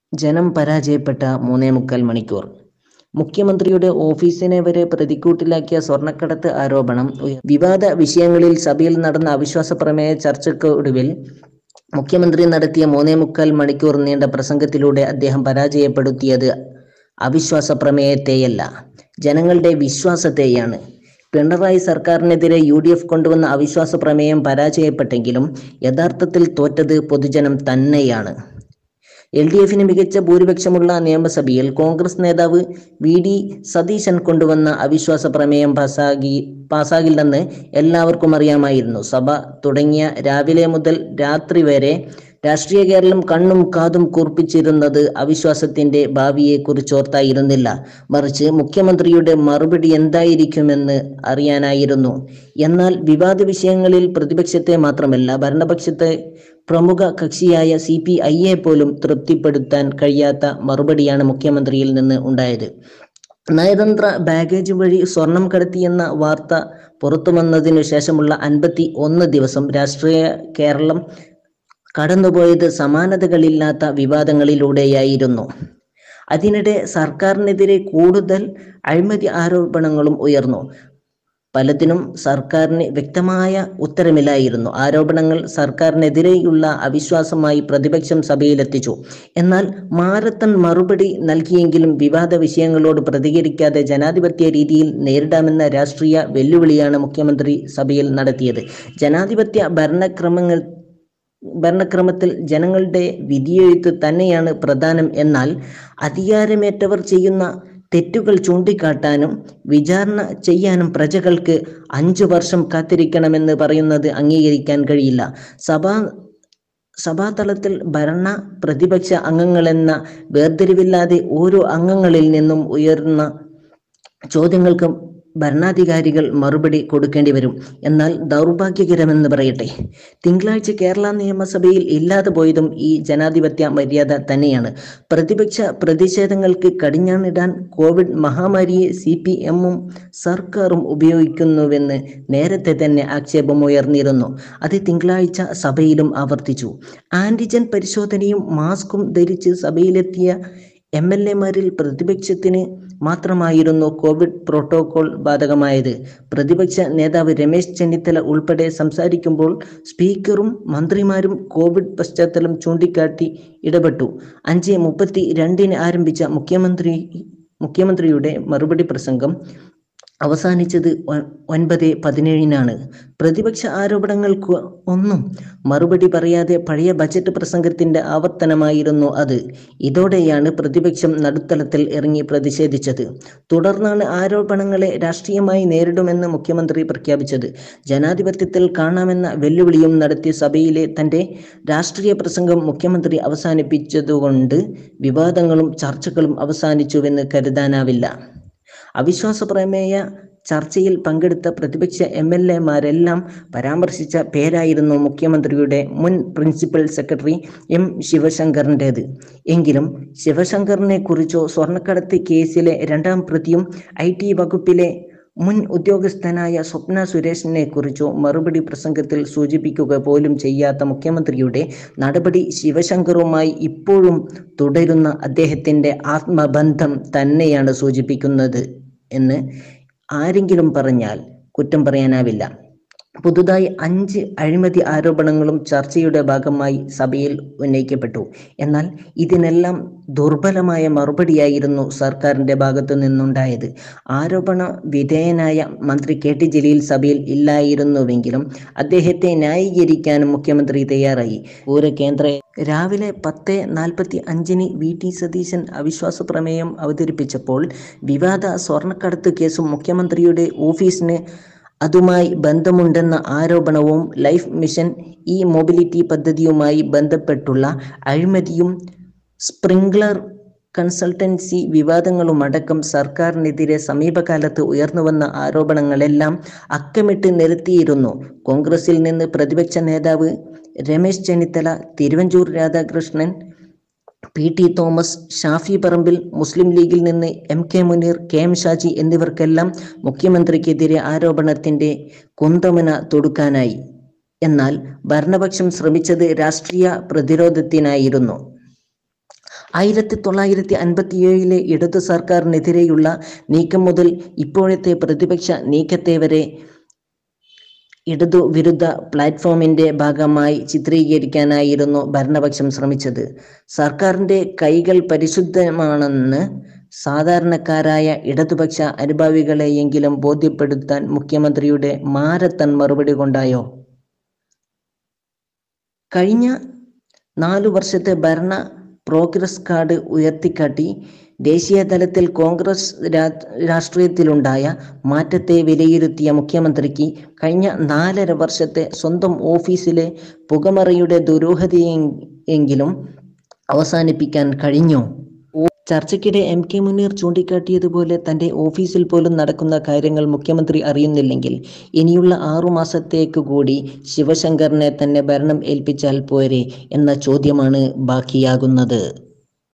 ജനം പരാജയപ്പെട്ട മൂന്നേ മുക്കാൽ മണിക്കൂർ മുഖ്യമന്ത്രിയുടെ ഓഫീസിനെ വരെ പ്രതിക്കൂട്ടിലാക്കിയ സ്വർണ്ണക്കടത്ത് ആരോപണം ഉയ- വിവാദ വിഷയങ്ങളിൽ സഭയിൽ നടന്ന അവിശ്വാസ പ്രമേയ ചർച്ചയ്ക്കൊടുവിൽ മുഖ്യമന്ത്രി നടത്തിയ മൂന്നേ മുക്കാൽ മണിക്കൂർ നീണ്ട പ്രസംഗത്തിലൂടെ അദ്ദേഹം പരാജയപ്പെടുത്തിയത് അവിശ്വാസ പ്രമേയത്തെയല്ല ജനങ്ങളുടെ വിശ്വാസത്തെയാണ് പിണറായി സർക്കാരിനെതിരെ യു ഡി എഫ് കൊണ്ടുവന്ന അവിശ്വാസ പ്രമേയം പരാജയപ്പെട്ടെങ്കിലും യഥാർത്ഥത്തിൽ തോറ്റത് പൊതുജനം തന്നെയാണ് എൽ ഡി എഫിന് മികച്ച ഭൂരിപക്ഷമുള്ള നിയമസഭയിൽ കോൺഗ്രസ് നേതാവ് വി ഡി സതീശൻ കൊണ്ടുവന്ന അവിശ്വാസ പ്രമേയം പാസാകി പാസാകില്ലെന്ന് എല്ലാവർക്കും അറിയാമായിരുന്നു സഭ തുടങ്ങിയ രാവിലെ മുതൽ രാത്രി വരെ രാഷ്ട്രീയ കേരളം കണ്ണും കാതും കൂർപ്പിച്ചിരുന്നത് അവിശ്വാസത്തിന്റെ ഭാവിയെക്കുറിച്ചോർത്തായിരുന്നില്ല മറിച്ച് മുഖ്യമന്ത്രിയുടെ മറുപടി എന്തായിരിക്കുമെന്ന് അറിയാനായിരുന്നു എന്നാൽ വിവാദ വിഷയങ്ങളിൽ പ്രതിപക്ഷത്തെ മാത്രമല്ല ഭരണപക്ഷത്തെ പ്രമുഖ കക്ഷിയായ സി പി ഐയെ പോലും തൃപ്തിപ്പെടുത്താൻ കഴിയാത്ത മറുപടിയാണ് മുഖ്യമന്ത്രിയിൽ നിന്ന് ഉണ്ടായത് നയതന്ത്ര ബാഗേജ് വഴി സ്വർണം കടത്തിയെന്ന വാർത്ത പുറത്തു വന്നതിനു ശേഷമുള്ള അൻപത്തി ഒന്ന് ദിവസം രാഷ്ട്രീയ കേരളം കടന്നുപോയത് സമാനതകളില്ലാത്ത വിവാദങ്ങളിലൂടെയായിരുന്നു അതിനിടെ സർക്കാരിനെതിരെ കൂടുതൽ അഴിമതി ആരോപണങ്ങളും ഉയർന്നു പലതിനും സർക്കാരിന് വ്യക്തമായ ഉത്തരമില്ലായിരുന്നു ആരോപണങ്ങൾ സർക്കാരിനെതിരെയുള്ള അവിശ്വാസമായി പ്രതിപക്ഷം സഭയിലെത്തിച്ചു എന്നാൽ മാരത്തൺ മറുപടി നൽകിയെങ്കിലും വിവാദ വിഷയങ്ങളോട് പ്രതികരിക്കാതെ ജനാധിപത്യ രീതിയിൽ നേരിടാമെന്ന രാഷ്ട്രീയ വെല്ലുവിളിയാണ് മുഖ്യമന്ത്രി സഭയിൽ നടത്തിയത് ജനാധിപത്യ ഭരണക്രമങ്ങൾ ഭരണക്രമത്തിൽ ജനങ്ങളുടെ വിധിയെഴുത്ത് തന്നെയാണ് പ്രധാനം എന്നാൽ അധികാരമേറ്റവർ ചെയ്യുന്ന തെറ്റുകൾ ചൂണ്ടിക്കാട്ടാനും വിചാരണ ചെയ്യാനും പ്രജകൾക്ക് അഞ്ചു വർഷം കാത്തിരിക്കണമെന്ന് പറയുന്നത് അംഗീകരിക്കാൻ കഴിയില്ല സഭാ സഭാതലത്തിൽ ഭരണ പ്രതിപക്ഷ അംഗങ്ങളെന്ന വേർതിരിവില്ലാതെ ഓരോ അംഗങ്ങളിൽ നിന്നും ഉയർന്ന ചോദ്യങ്ങൾക്ക് ഭരണാധികാരികൾ മറുപടി കൊടുക്കേണ്ടി വരും എന്നാൽ ദൗർഭാഗ്യകരമെന്ന് പറയട്ടെ തിങ്കളാഴ്ച കേരള നിയമസഭയിൽ ഇല്ലാതെ പോയതും ഈ ജനാധിപത്യ മര്യാദ തന്നെയാണ് പ്രതിപക്ഷ പ്രതിഷേധങ്ങൾക്ക് കടിഞ്ഞാണിടാൻ കോവിഡ് മഹാമാരിയെ സി പി എമ്മും സർക്കാരും ഉപയോഗിക്കുന്നുവെന്ന് നേരത്തെ തന്നെ ആക്ഷേപമുയർന്നിരുന്നു അത് തിങ്കളാഴ്ച സഭയിലും ആവർത്തിച്ചു ആന്റിജൻ പരിശോധനയും മാസ്കും ധരിച്ച് സഭയിലെത്തിയ എം എൽ എമാരിൽ പ്രതിപക്ഷത്തിന് മാത്രമായിരുന്നു കോവിഡ് പ്രോട്ടോകോൾ ബാധകമായത് പ്രതിപക്ഷ നേതാവ് രമേശ് ചെന്നിത്തല ഉൾപ്പെടെ സംസാരിക്കുമ്പോൾ സ്പീക്കറും മന്ത്രിമാരും കോവിഡ് പശ്ചാത്തലം ചൂണ്ടിക്കാട്ടി ഇടപെട്ടു അഞ്ച് മുപ്പത്തി രണ്ടിന് ആരംഭിച്ച മുഖ്യമന്ത്രി മുഖ്യമന്ത്രിയുടെ മറുപടി പ്രസംഗം അവസാനിച്ചത് ഒ- ഒൻപത് പതിനേഴിനാണ് പ്രതിപക്ഷ ആരോപണങ്ങൾക്ക് ഒന്നും മറുപടി പറയാതെ പഴയ ബജറ്റ് പ്രസംഗത്തിന്റെ ആവർത്തനമായിരുന്നു അത് ഇതോടെയാണ് പ്രതിപക്ഷം നടുത്തളത്തിൽ ഇറങ്ങി പ്രതിഷേധിച്ചത് തുടർന്നാണ് ആരോപണങ്ങളെ രാഷ്ട്രീയമായി നേരിടുമെന്ന് മുഖ്യമന്ത്രി പ്രഖ്യാപിച്ചത് ജനാധിപത്യത്തിൽ കാണാമെന്ന വെല്ലുവിളിയും നടത്തിയ സഭയിലെ തന്റെ രാഷ്ട്രീയ പ്രസംഗം മുഖ്യമന്ത്രി അവസാനിപ്പിച്ചതുകൊണ്ട് വിവാദങ്ങളും ചർച്ചകളും അവസാനിച്ചുവെന്ന് കരുതാനാവില്ല അവിശ്വാസ പ്രമേയ ചർച്ചയിൽ പങ്കെടുത്ത പ്രതിപക്ഷ എം എൽ എമാരെല്ലാം പരാമർശിച്ച പേരായിരുന്നു മുഖ്യമന്ത്രിയുടെ മുൻ പ്രിൻസിപ്പൽ സെക്രട്ടറി എം ശിവശങ്കറിൻ്റേത് എങ്കിലും ശിവശങ്കറിനെ കുറിച്ചോ സ്വർണ്ണക്കടത്ത് കേസിലെ രണ്ടാം പ്രതിയും ഐ ടി വകുപ്പിലെ മുൻ ഉദ്യോഗസ്ഥനായ സ്വപ്ന സുരേഷിനെ കുറിച്ചോ മറുപടി പ്രസംഗത്തിൽ സൂചിപ്പിക്കുക പോലും ചെയ്യാത്ത മുഖ്യമന്ത്രിയുടെ നടപടി ശിവശങ്കറുമായി ഇപ്പോഴും തുടരുന്ന അദ്ദേഹത്തിൻ്റെ ആത്മബന്ധം തന്നെയാണ് സൂചിപ്പിക്കുന്നത് എന്ന് ആരെങ്കിലും പറഞ്ഞാൽ കുറ്റം പറയാനാവില്ല പുതുതായി അഞ്ച് അഴിമതി ആരോപണങ്ങളും ചർച്ചയുടെ ഭാഗമായി സഭയിൽ ഉന്നയിക്കപ്പെട്ടു എന്നാൽ ഇതിനെല്ലാം ദുർബലമായ മറുപടിയായിരുന്നു സർക്കാരിന്റെ ഭാഗത്തു നിന്നുണ്ടായത് ആരോപണ വിധേയനായ മന്ത്രി കെ ടി ജലീൽ സഭയിൽ ഇല്ലായിരുന്നുവെങ്കിലും അദ്ദേഹത്തെ ന്യായീകരിക്കാനും മുഖ്യമന്ത്രി തയ്യാറായി ഒരു കേന്ദ്ര രാവിലെ പത്ത് നാൽപ്പത്തി അഞ്ചിന് വി ടി സതീശൻ അവിശ്വാസ പ്രമേയം അവതരിപ്പിച്ചപ്പോൾ വിവാദ സ്വർണ്ണക്കടത്ത് കേസും മുഖ്യമന്ത്രിയുടെ ഓഫീസിന് അതുമായി ബന്ധമുണ്ടെന്ന ആരോപണവും ലൈഫ് മിഷൻ ഇ മൊബിലിറ്റി പദ്ധതിയുമായി ബന്ധപ്പെട്ടുള്ള അഴിമതിയും സ്പ്രിംഗ്ലർ കൺസൾട്ടൻസി വിവാദങ്ങളുമടക്കം സർക്കാരിനെതിരെ സമീപകാലത്ത് ഉയർന്നുവന്ന ആരോപണങ്ങളെല്ലാം അക്കമിട്ട് നിരത്തിയിരുന്നു കോൺഗ്രസിൽ നിന്ന് പ്രതിപക്ഷ നേതാവ് Ramesh Chennithala Thiruvanchoor Radhakrishnan P T Thomas Shafi Parambil Muslim ലീഗിൽ നിന്ന് M K Muneer K M Shaji എന്നിവർക്കെല്ലാം മുഖ്യമന്ത്രിക്കെതിരെ ആരോപണത്തിന്റെ കുന്തമന തൊടുക്കാനായി എന്നാൽ ഭരണപക്ഷം ശ്രമിച്ചത് രാഷ്ട്രീയ പ്രതിരോധത്തിനായിരുന്നു ആയിരത്തി തൊള്ളായിരത്തി അൻപത്തിയേഴിലെ ഇടതു സർക്കാരിനെതിരെയുള്ള നീക്കം മുതൽ ഇപ്പോഴത്തെ പ്രതിപക്ഷ നീക്കത്തെ വരെ ഇടതു വിരുദ്ധ പ്ലാറ്റ്ഫോമിന്റെ ഭാഗമായി ചിത്രീകരിക്കാനായിരുന്നു ഭരണപക്ഷം ശ്രമിച്ചത് സർക്കാരിന്റെ കൈകൾ പരിശുദ്ധമാണെന്ന് സാധാരണക്കാരായ ഇടതുപക്ഷ അനുഭാവികളെയെങ്കിലും ബോധ്യപ്പെടുത്താൻ മുഖ്യമന്ത്രിയുടെ മാരത്തൺ മറുപടി കൊണ്ടായോ കഴിഞ്ഞ നാലു വർഷത്തെ ഭരണ പ്രോഗ്രസ് കാർഡ് ഉയർത്തിക്കാട്ടി ദേശീയ തലത്തിൽ കോൺഗ്രസ് രാഷ്ട്രീയത്തിലുണ്ടായ മാറ്റത്തെ വിലയിരുത്തിയ മുഖ്യമന്ത്രിക്ക് കഴിഞ്ഞ നാലര വർഷത്തെ സ്വന്തം ഓഫീസിലെ പുകമറയുടെ ദുരൂഹതയെങ്കിലും അവസാനിപ്പിക്കാൻ കഴിഞ്ഞോ ചർച്ചയ്ക്കിടെ എം കെ മുനീർ ചൂണ്ടിക്കാട്ടിയതുപോലെ തൻ്റെ ഓഫീസിൽ പോലും നടക്കുന്ന കാര്യങ്ങൾ മുഖ്യമന്ത്രി അറിയുന്നില്ലെങ്കിൽ ഇനിയുള്ള ആറുമാസത്തേക്ക് കൂടി ശിവശങ്കറിനെ തന്നെ ഭരണം ഏൽപ്പിച്ചാൽ പോരെ എന്ന ചോദ്യമാണ് ബാക്കിയാകുന്നത്